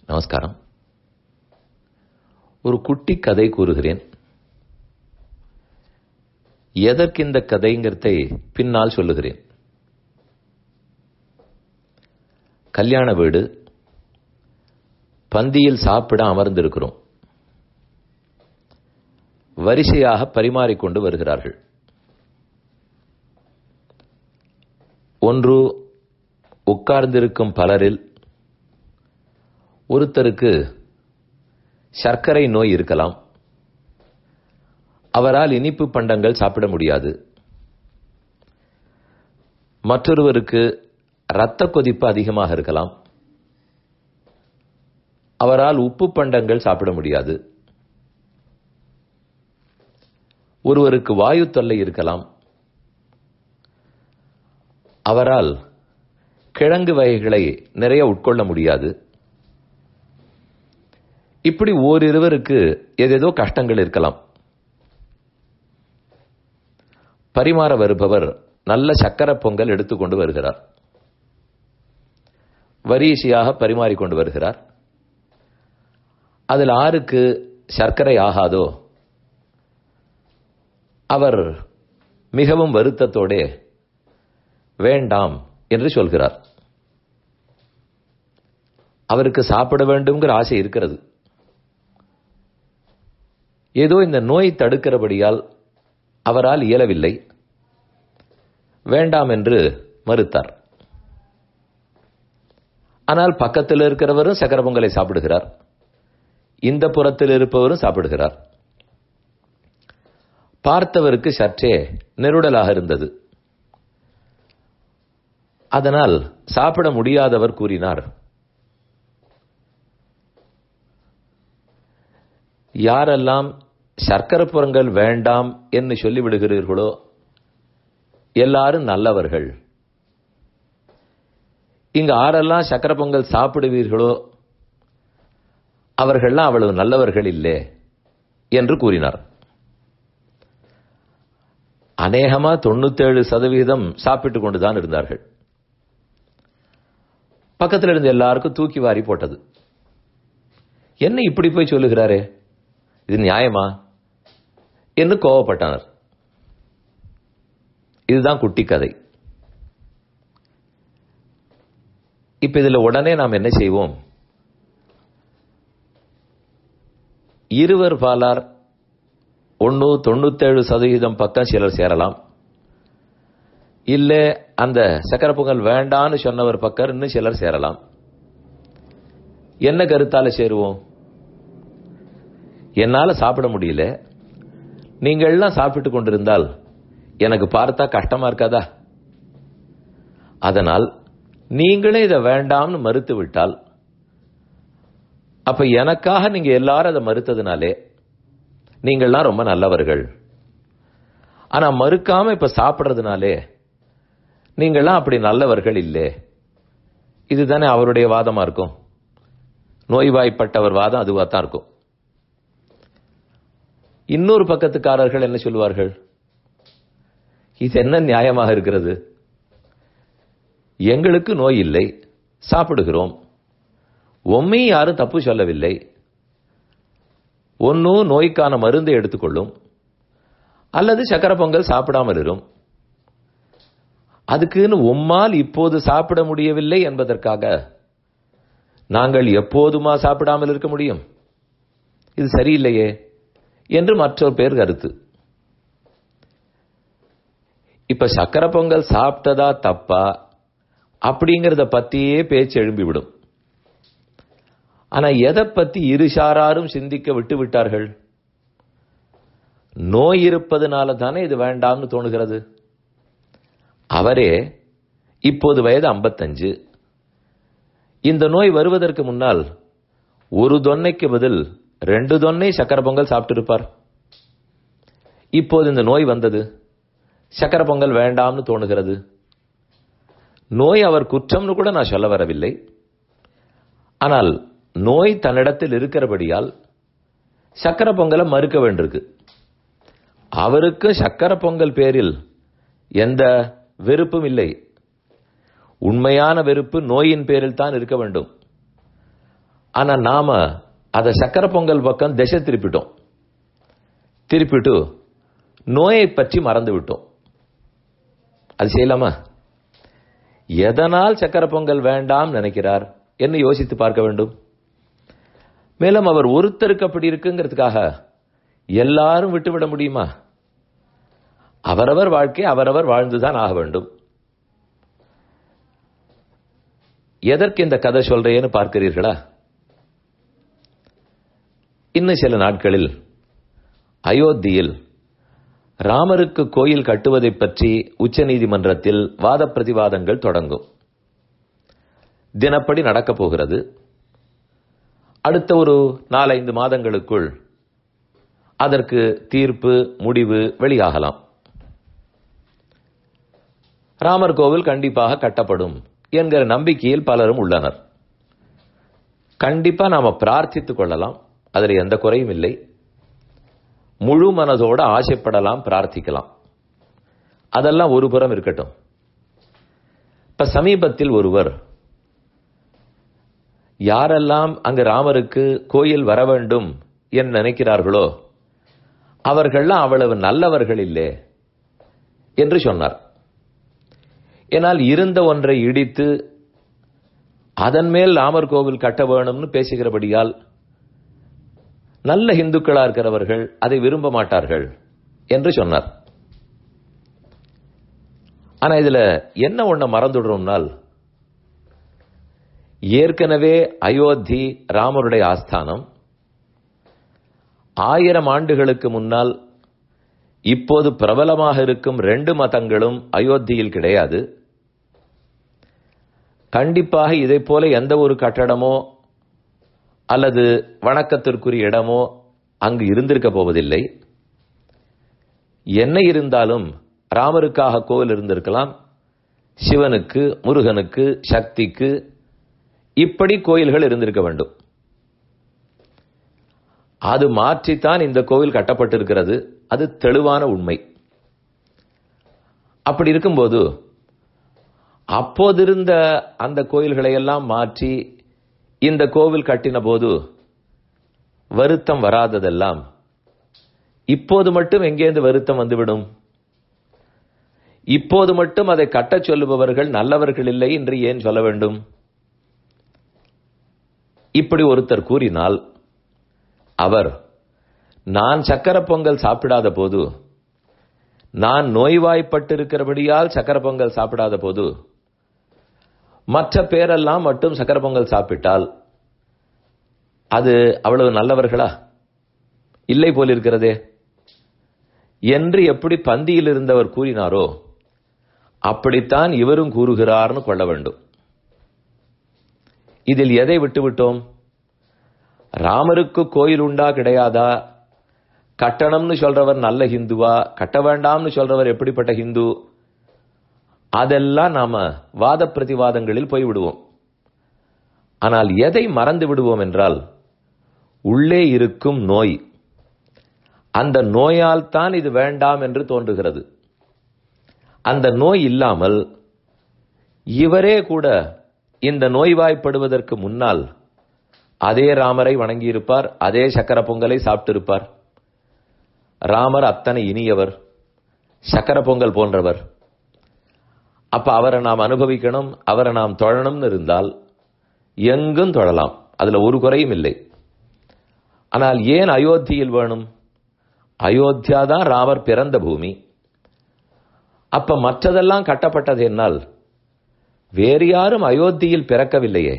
நமஸ்காரம் ஒரு குட்டி கதை கூறுகிறேன் எதற்கு இந்த கதைங்கிறதை பின்னால் சொல்லுகிறேன் கல்யாண வீடு பந்தியில் சாப்பிட அமர்ந்திருக்கிறோம் வரிசையாக பரிமாறிக்கொண்டு வருகிறார்கள் ஒன்று உட்கார்ந்திருக்கும் பலரில் ஒருத்தருக்கு சர்க்கரை நோய் இருக்கலாம் அவரால் இனிப்பு பண்டங்கள் சாப்பிட முடியாது மற்றொருவருக்கு இரத்த கொதிப்பு அதிகமாக இருக்கலாம் அவரால் உப்பு பண்டங்கள் சாப்பிட முடியாது ஒருவருக்கு வாயு தொல்லை இருக்கலாம் அவரால் கிழங்கு வகைகளை நிறைய உட்கொள்ள முடியாது இப்படி ஓரிருவருக்கு ஏதேதோ கஷ்டங்கள் இருக்கலாம் பரிமாற வருபவர் நல்ல சக்கர பொங்கல் எடுத்துக்கொண்டு வருகிறார் வரிசையாக பரிமாறிக்கொண்டு வருகிறார் அதில் ஆருக்கு சர்க்கரை ஆகாதோ அவர் மிகவும் வருத்தத்தோடே வேண்டாம் என்று சொல்கிறார் அவருக்கு சாப்பிட வேண்டும்ங்கிற ஆசை இருக்கிறது ஏதோ இந்த நோய் தடுக்கிறபடியால் அவரால் இயலவில்லை வேண்டாம் என்று மறுத்தார் ஆனால் பக்கத்தில் இருக்கிறவரும் சக்கர பொங்கலை சாப்பிடுகிறார் இந்த புறத்தில் இருப்பவரும் சாப்பிடுகிறார் பார்த்தவருக்கு சற்றே நெருடலாக இருந்தது அதனால் சாப்பிட முடியாதவர் கூறினார் யாரெல்லாம் சர்க்கரை புறங்கள் வேண்டாம் என்று சொல்லிவிடுகிறீர்களோ எல்லாரும் நல்லவர்கள் இங்கு ஆரெல்லாம் சக்கரை பொங்கல் சாப்பிடுவீர்களோ அவர்கள்லாம் அவ்வளவு நல்லவர்கள் இல்லை என்று கூறினார் அநேகமா தொண்ணூத்தேழு சதவீதம் சாப்பிட்டு கொண்டுதான் இருந்தார்கள் பக்கத்தில் இருந்த எல்லாருக்கும் தூக்கி வாரி போட்டது என்ன இப்படி போய் சொல்லுகிறாரே இது நியாயமா என்று கோவப்பட்டனர் இதுதான் குட்டி கதை இப்ப இதுல உடனே நாம் என்ன செய்வோம் இருவர் பாலார் ஒன்னு தொண்ணூத்தேழு சதவீதம் பக்கம் சிலர் சேரலாம் இல்ல அந்த சக்கர பொங்கல் வேண்டான்னு சொன்னவர் பக்கம் இன்னும் சிலர் சேரலாம் என்ன கருத்தால சேருவோம் என்னால சாப்பிட முடியல நீங்கள் எல்லாம் சாப்பிட்டு கொண்டிருந்தால் எனக்கு பார்த்தா கஷ்டமா இருக்காதா அதனால் நீங்களே இதை வேண்டாம்னு மறுத்து விட்டால் அப்ப எனக்காக நீங்க எல்லாரும் அதை மறுத்ததுனாலே நீங்கள்லாம் ரொம்ப நல்லவர்கள் ஆனா மறுக்காம இப்ப சாப்பிடுறதுனாலே நீங்கள்லாம் அப்படி நல்லவர்கள் இல்லை இதுதானே அவருடைய வாதமா இருக்கும் நோய்வாய்ப்பட்டவர் வாதம் அதுவா தான் இருக்கும் இன்னொரு பக்கத்துக்காரர்கள் என்ன சொல்லுவார்கள் இது என்ன நியாயமாக இருக்கிறது எங்களுக்கு நோய் இல்லை சாப்பிடுகிறோம் உண்மை யாரும் தப்பு சொல்லவில்லை ஒன்னும் நோய்க்கான மருந்தை எடுத்துக்கொள்ளும் அல்லது சக்கர பொங்கல் சாப்பிடாமல் இருக்கும் அதுக்குன்னு உம்மால் இப்போது சாப்பிட முடியவில்லை என்பதற்காக நாங்கள் எப்போதுமா சாப்பிடாமல் இருக்க முடியும் இது சரியில்லையே என்று மற்றொரு பேர் கருத்து இப்ப சக்கர பொங்கல் சாப்பிட்டதா தப்பா அப்படிங்கறத பத்தியே பேச்சு எழும்பிவிடும் ஆனா எதை பத்தி இருசாராரும் சிந்திக்க விட்டு விட்டார்கள் நோய் இருப்பதனால தானே இது வேண்டாம்னு தோணுகிறது அவரே இப்போது வயது ஐம்பத்தஞ்சு இந்த நோய் வருவதற்கு முன்னால் ஒரு தொன்னைக்கு பதில் ரெண்டு தொன்னை சக்கர பொங்கல் சாப்பிட்டு இருப்பார் இப்போது இந்த நோய் வந்தது சக்கர பொங்கல் வேண்டாம்னு தோணுகிறது நோய் அவர் குற்றம்னு கூட நான் சொல்ல வரவில்லை ஆனால் நோய் தன்னிடத்தில் இருக்கிறபடியால் சக்கர பொங்கலை மறுக்க வேண்டியிருக்கு அவருக்கு சக்கர பொங்கல் பேரில் எந்த வெறுப்பும் இல்லை உண்மையான வெறுப்பு நோயின் பேரில் தான் இருக்க வேண்டும் ஆனா நாம அதை சக்கரை பொங்கல் பக்கம் திசை திருப்பிட்டோம் திருப்பிட்டு நோயை பற்றி மறந்து விட்டோம் அது செய்யலாமா எதனால் சக்கரை பொங்கல் வேண்டாம் நினைக்கிறார் என்று யோசித்து பார்க்க வேண்டும் மேலும் அவர் ஒருத்தருக்கு அப்படி இருக்குங்கிறதுக்காக எல்லாரும் விட்டுவிட முடியுமா அவரவர் வாழ்க்கை அவரவர் வாழ்ந்துதான் ஆக வேண்டும் எதற்கு இந்த கதை சொல்றேன்னு பார்க்கிறீர்களா இன்னும் சில நாட்களில் அயோத்தியில் ராமருக்கு கோயில் கட்டுவதை பற்றி உச்சநீதிமன்றத்தில் வாத பிரதிவாதங்கள் தொடங்கும் தினப்படி நடக்கப் போகிறது அடுத்த ஒரு நாலைந்து மாதங்களுக்குள் அதற்கு தீர்ப்பு முடிவு வெளியாகலாம் ராமர் கோவில் கண்டிப்பாக கட்டப்படும் என்கிற நம்பிக்கையில் பலரும் உள்ளனர் கண்டிப்பா நாம பிரார்த்தித்துக் கொள்ளலாம் அதில் எந்த குறையும் இல்லை முழு மனதோட ஆசைப்படலாம் பிரார்த்திக்கலாம் அதெல்லாம் ஒரு புறம் இருக்கட்டும் இப்ப சமீபத்தில் ஒருவர் யாரெல்லாம் அங்கு ராமருக்கு கோயில் வர வேண்டும் என்று நினைக்கிறார்களோ அவர்கள்லாம் அவ்வளவு நல்லவர்கள் இல்லை என்று சொன்னார் என்னால் இருந்த ஒன்றை இடித்து அதன் மேல் ராமர் கோவில் கட்ட வேணும்னு பேசுகிறபடியால் நல்ல இந்துக்களா இருக்கிறவர்கள் அதை விரும்ப மாட்டார்கள் என்று சொன்னார் ஆனா இதுல என்ன ஒண்ண மறந்துடுறோம்னால் ஏற்கனவே அயோத்தி ராமருடைய ஆஸ்தானம் ஆயிரம் ஆண்டுகளுக்கு முன்னால் இப்போது பிரபலமாக இருக்கும் ரெண்டு மதங்களும் அயோத்தியில் கிடையாது கண்டிப்பாக இதை போல எந்த ஒரு கட்டடமோ அல்லது வணக்கத்திற்குரிய இடமோ அங்கு இருந்திருக்க போவதில்லை என்ன இருந்தாலும் ராமருக்காக கோவில் இருந்திருக்கலாம் சிவனுக்கு முருகனுக்கு சக்திக்கு இப்படி கோயில்கள் இருந்திருக்க வேண்டும் அது மாற்றித்தான் இந்த கோவில் கட்டப்பட்டிருக்கிறது அது தெளிவான உண்மை அப்படி இருக்கும்போது அப்போதிருந்த அந்த கோயில்களை எல்லாம் மாற்றி இந்த கோவில் கட்டின போது வருத்தம் வராததெல்லாம் இப்போது மட்டும் எங்கேருந்து வருத்தம் வந்துவிடும் இப்போது மட்டும் அதை கட்டச் சொல்லுபவர்கள் நல்லவர்கள் இல்லை என்று ஏன் சொல்ல வேண்டும் இப்படி ஒருத்தர் கூறினால் அவர் நான் சக்கர பொங்கல் சாப்பிடாத போது நான் நோய்வாய்ப்பட்டிருக்கிறபடியால் சக்கர பொங்கல் சாப்பிடாத போது மற்ற பேரெல்லாம் மட்டும் சக்கர பொங்கல் சாப்பிட்டால் அது அவ்வளவு நல்லவர்களா இல்லை போலிருக்கிறதே என்று எப்படி பந்தியில் இருந்தவர் கூறினாரோ அப்படித்தான் இவரும் கூறுகிறார்னு கொள்ள வேண்டும் இதில் எதை விட்டுவிட்டோம் ராமருக்கு கோயில் உண்டா கிடையாதா கட்டணம்னு சொல்றவர் நல்ல ஹிந்துவா கட்ட வேண்டாம்னு சொல்றவர் எப்படிப்பட்ட ஹிந்து அதெல்லாம் நாம வாத பிரதிவாதங்களில் போய் விடுவோம் ஆனால் எதை மறந்து விடுவோம் என்றால் உள்ளே இருக்கும் நோய் அந்த நோயால் தான் இது வேண்டாம் என்று தோன்றுகிறது அந்த நோய் இல்லாமல் இவரே கூட இந்த நோய்வாய்ப்படுவதற்கு முன்னால் அதே ராமரை வணங்கியிருப்பார் அதே சக்கர பொங்கலை சாப்பிட்டிருப்பார் ராமர் அத்தனை இனியவர் சக்கர பொங்கல் போன்றவர் அப்ப அவரை நாம் அனுபவிக்கணும் அவரை நாம் தொழணும்னு இருந்தால் எங்கும் தொழலாம் அதுல ஒரு குறையும் இல்லை ஆனால் ஏன் அயோத்தியில் வேணும் அயோத்தியா தான் ராமர் பிறந்த பூமி அப்ப மற்றதெல்லாம் கட்டப்பட்டது என்னால் வேறு யாரும் அயோத்தியில் பிறக்கவில்லையே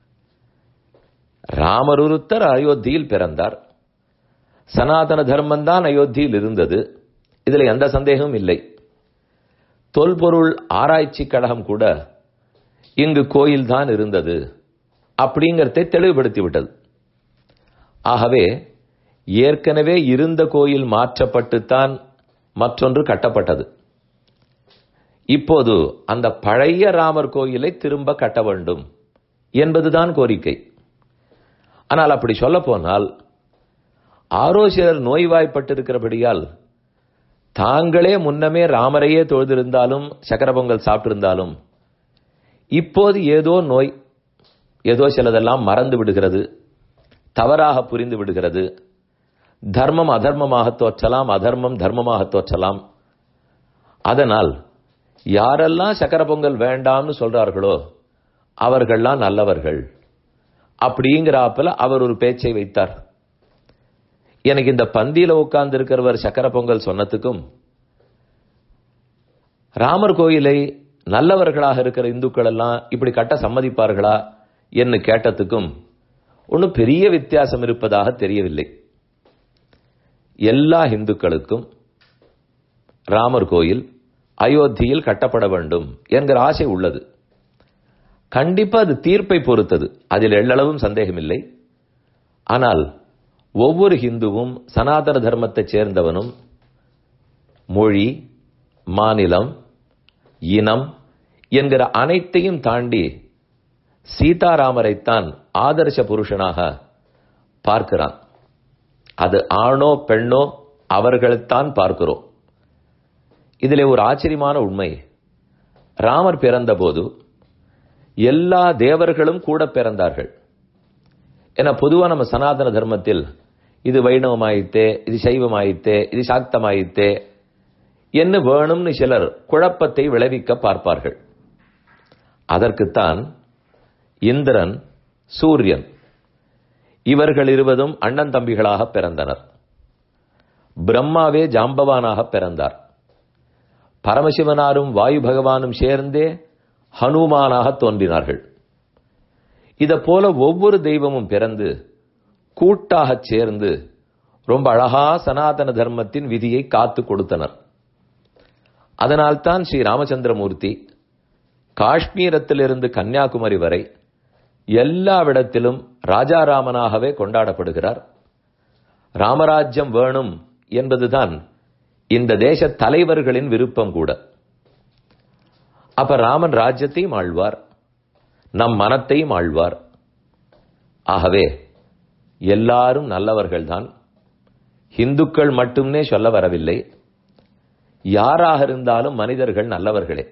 ராமருத்தர் அயோத்தியில் பிறந்தார் சனாதன தர்மம் தான் அயோத்தியில் இருந்தது இதுல எந்த சந்தேகமும் இல்லை தொல்பொருள் ஆராய்ச்சி கழகம் கூட இங்கு கோயில் தான் இருந்தது அப்படிங்கறதை தெளிவுபடுத்தி விட்டது ஆகவே ஏற்கனவே இருந்த கோயில் மாற்றப்பட்டுத்தான் மற்றொன்று கட்டப்பட்டது இப்போது அந்த பழைய ராமர் கோயிலை திரும்ப கட்ட வேண்டும் என்பதுதான் கோரிக்கை ஆனால் அப்படி சொல்ல போனால் ஆரோ சிலர் நோய்வாய்ப்பட்டிருக்கிறபடியால் தாங்களே முன்னமே ராமரையே தொழுதிருந்தாலும் சக்கர பொங்கல் சாப்பிட்டிருந்தாலும் இப்போது ஏதோ நோய் ஏதோ சிலதெல்லாம் மறந்து விடுகிறது தவறாக புரிந்து விடுகிறது தர்மம் அதர்மமாக தோற்றலாம் அதர்மம் தர்மமாக தோற்றலாம் அதனால் யாரெல்லாம் சக்கர பொங்கல் வேண்டாம்னு சொல்றார்களோ அவர்கள்லாம் நல்லவர்கள் அப்படிங்கிறாப்புல அவர் ஒரு பேச்சை வைத்தார் எனக்கு இந்த பந்தியில உட்கார்ந்து இருக்கிறவர் சக்கர பொங்கல் சொன்னதுக்கும் ராமர் கோயிலை நல்லவர்களாக இருக்கிற இந்துக்கள் எல்லாம் இப்படி கட்ட சம்மதிப்பார்களா என்று கேட்டதுக்கும் ஒன்றும் பெரிய வித்தியாசம் இருப்பதாக தெரியவில்லை எல்லா இந்துக்களுக்கும் ராமர் கோயில் அயோத்தியில் கட்டப்பட வேண்டும் என்கிற ஆசை உள்ளது கண்டிப்பா அது தீர்ப்பை பொறுத்தது அதில் எள்ளளவும் சந்தேகமில்லை ஆனால் ஒவ்வொரு ஹிந்துவும் சனாதன தர்மத்தைச் சேர்ந்தவனும் மொழி மாநிலம் இனம் என்கிற அனைத்தையும் தாண்டி சீதாராமரைத்தான் ஆதர்ச புருஷனாக பார்க்கிறான் அது ஆணோ பெண்ணோ அவர்களைத்தான் பார்க்கிறோம் இதிலே ஒரு ஆச்சரியமான உண்மை ராமர் பிறந்தபோது எல்லா தேவர்களும் கூட பிறந்தார்கள் ஏன்னா பொதுவா நம்ம சனாதன தர்மத்தில் இது வைணவமாயித்தே இது சைவமாயித்தே இது சாக்தமாயித்தே என்ன வேணும்னு சிலர் குழப்பத்தை விளைவிக்க பார்ப்பார்கள் அதற்குத்தான் இந்திரன் சூரியன் இவர்கள் இருவதும் அண்ணன் தம்பிகளாக பிறந்தனர் பிரம்மாவே ஜாம்பவானாக பிறந்தார் பரமசிவனாரும் வாயு பகவானும் சேர்ந்தே ஹனுமானாக தோன்றினார்கள் இத போல ஒவ்வொரு தெய்வமும் பிறந்து கூட்டாகச் சேர்ந்து ரொம்ப அழகா சனாதன தர்மத்தின் விதியை காத்து கொடுத்தனர் அதனால்தான் ஸ்ரீ ராமச்சந்திரமூர்த்தி காஷ்மீரத்திலிருந்து கன்னியாகுமரி வரை எல்லாவிடத்திலும் ராஜாராமனாகவே கொண்டாடப்படுகிறார் ராமராஜ்யம் வேணும் என்பதுதான் இந்த தேச தலைவர்களின் விருப்பம் கூட அப்ப ராமன் ராஜ்யத்தையும் ஆழ்வார் நம் மனத்தையும் ஆழ்வார் ஆகவே எல்லாரும் நல்லவர்கள்தான் இந்துக்கள் மட்டுமே சொல்ல வரவில்லை யாராக இருந்தாலும் மனிதர்கள் நல்லவர்களே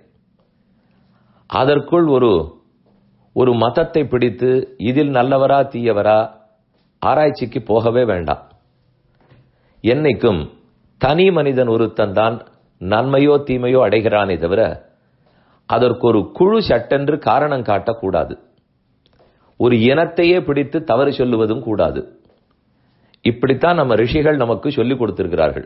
அதற்குள் ஒரு ஒரு மதத்தை பிடித்து இதில் நல்லவரா தீயவரா ஆராய்ச்சிக்கு போகவே வேண்டாம் என்னைக்கும் தனி மனிதன் ஒருத்தன் தான் நன்மையோ தீமையோ அடைகிறானே தவிர அதற்கு ஒரு குழு சட்டென்று காரணம் காட்டக்கூடாது ஒரு இனத்தையே பிடித்து தவறு சொல்லுவதும் கூடாது இப்படித்தான் நம்ம ரிஷிகள் நமக்கு சொல்லிக் கொடுத்திருக்கிறார்கள்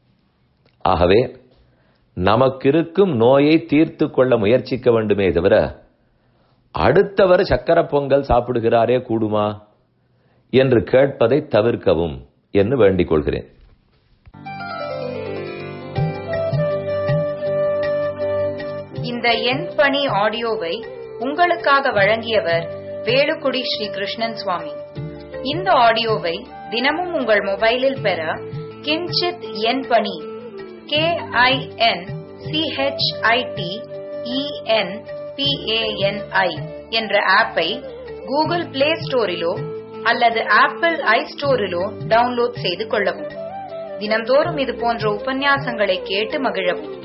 ஆகவே நமக்கிருக்கும் நோயை தீர்த்து கொள்ள முயற்சிக்க வேண்டுமே தவிர அடுத்தவர் சக்கர பொங்கல் சாப்பிடுகிறாரே கூடுமா என்று கேட்பதை தவிர்க்கவும் என்று வேண்டிக் கொள்கிறேன் இந்த எண் பணி ஆடியோவை உங்களுக்காக வழங்கியவர் வேலுக்குடி ஸ்ரீ கிருஷ்ணன் சுவாமி இந்த ஆடியோவை தினமும் உங்கள் மொபைலில் பெற கிஞ்சித் எண் பணி கே ஐ என் சிஹெச்ஐடி இஎன் பிஏஎன்ஐ என்ற ஆப்பை கூகுள் பிளே ஸ்டோரிலோ அல்லது ஆப்பிள் ஐ ஸ்டோரிலோ டவுன்லோட் செய்து கொள்ளவும் தினம்தோறும் இது போன்ற உபன்யாசங்களை கேட்டு மகிழவும்